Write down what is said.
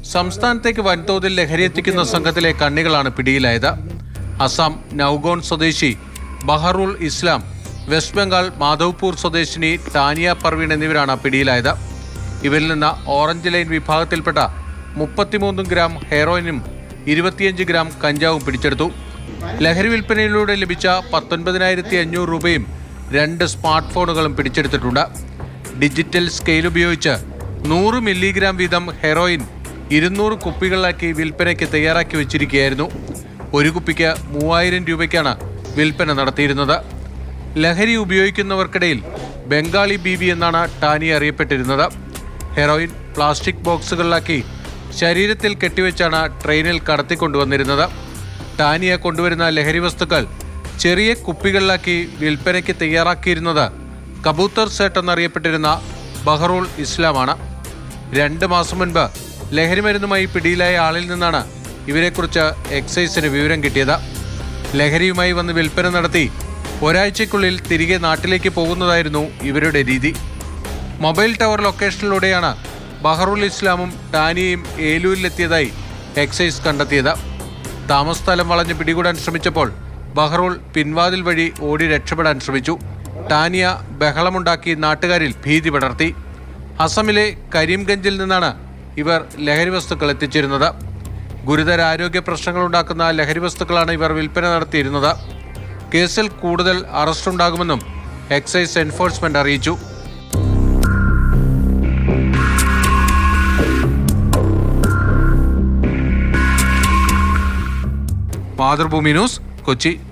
സംസ്ഥാനത്തേക്ക് വൻതോതിൽ ലഹരി എത്തിക്കുന്ന സംഘത്തിലെ കണ്ണികളാണ് പിടിയിലായത് അസം നൌഗോൺ സ്വദേശി ബഹറുൽ ഇസ്ലാം വെസ്റ്റ് ബംഗാൾ മാധവ്പൂർ സ്വദേശിനി ടാനിയ പർവീൺ എന്നിവരാണ് പിടിയിലായത് ഇവരിൽ നിന്ന് ഓറഞ്ച് ലൈൻ വിഭാഗത്തിൽപ്പെട്ട മുപ്പത്തിമൂന്ന് ഗ്രാം ഹെറോയിനും ഇരുപത്തിയഞ്ച് ഗ്രാം കഞ്ചാവും പിടിച്ചെടുത്തു ലഹരി വിൽപ്പനയിലൂടെ ലഭിച്ച പത്തൊൻപതിനായിരത്തി അഞ്ഞൂറ് രൂപയും രണ്ട് സ്മാർട്ട് ഫോണുകളും പിടിച്ചെടുത്തിട്ടുണ്ട് ഡിജിറ്റൽ സ്കെയിൽ ഉപയോഗിച്ച് നൂറ് മില്ലിഗ്രാം വീതം ഹെറോയിൻ ഇരുന്നൂറ് കുപ്പികളിലാക്കി വിൽപ്പനയ്ക്ക് തയ്യാറാക്കി വെച്ചിരിക്കുകയായിരുന്നു ഒരു കുപ്പിക്ക് മൂവായിരം രൂപയ്ക്കാണ് വിൽപ്പന നടത്തിയിരുന്നത് ലഹരി ഉപയോഗിക്കുന്നവർക്കിടയിൽ ബംഗാളി ബീബി എന്നാണ് ടാനി അറിയപ്പെട്ടിരുന്നത് ഹെറോയിൻ പ്ലാസ്റ്റിക് ബോക്സുകളിലാക്കി ശരീരത്തിൽ കെട്ടിവെച്ചാണ് ട്രെയിനിൽ കടത്തിക്കൊണ്ടുവന്നിരുന്നത് ടാനിയ കൊണ്ടുവരുന്ന ലഹരി വസ്തുക്കൾ ചെറിയ കുപ്പികളിലാക്കി വിൽപ്പനയ്ക്ക് തയ്യാറാക്കിയിരുന്നത് കബൂത്തർ സെട്ട് എന്നറിയപ്പെട്ടിരുന്ന ബഹറൂൾ ഇസ്ലാമാണ് രണ്ട് മാസം മുൻപ് ലഹരിമരുന്നുമായി പിടിയിലായ ആളിൽ നിന്നാണ് ഇവരെക്കുറിച്ച് എക്സൈസിന് വിവരം കിട്ടിയത് ലഹരിയുമായി വന്ന് വിൽപ്പന നടത്തി ഒരാഴ്ചയ്ക്കുള്ളിൽ തിരികെ നാട്ടിലേക്ക് പോകുന്നതായിരുന്നു ഇവരുടെ രീതി മൊബൈൽ ടവർ ലൊക്കേഷനിലൂടെയാണ് ബഹറുൽ ഇസ്ലാമും ടാനിയയും ഏലൂരിലെത്തിയതായി എക്സൈസ് കണ്ടെത്തിയത് താമസസ്ഥലം വളഞ്ഞ് പിടികൂടാൻ ശ്രമിച്ചപ്പോൾ ബഹ്റൂൾ പിൻവാതിൽ വഴി ഓടി രക്ഷപ്പെടാൻ ശ്രമിച്ചു ടാനിയ ബഹളമുണ്ടാക്കി നാട്ടുകാരിൽ ഭീതി പടർത്തി അസമിലെ കരീംഗഞ്ചിൽ നിന്നാണ് ഇവർ ലഹരി വസ്തുക്കൾ എത്തിച്ചിരുന്നത് ഗുരുതര ആരോഗ്യ പ്രശ്നങ്ങൾ ഉണ്ടാക്കുന്ന ലഹരി വസ്തുക്കളാണ് ഇവർ വിൽപ്പന നടത്തിയിരുന്നത് കേസിൽ കൂടുതൽ അറസ്റ്റുണ്ടാകുമെന്നും എക്സൈസ് എൻഫോഴ്സ്മെന്റ് അറിയിച്ചു മാതൃഭൂമി ന്യൂസ് കൊച്ചി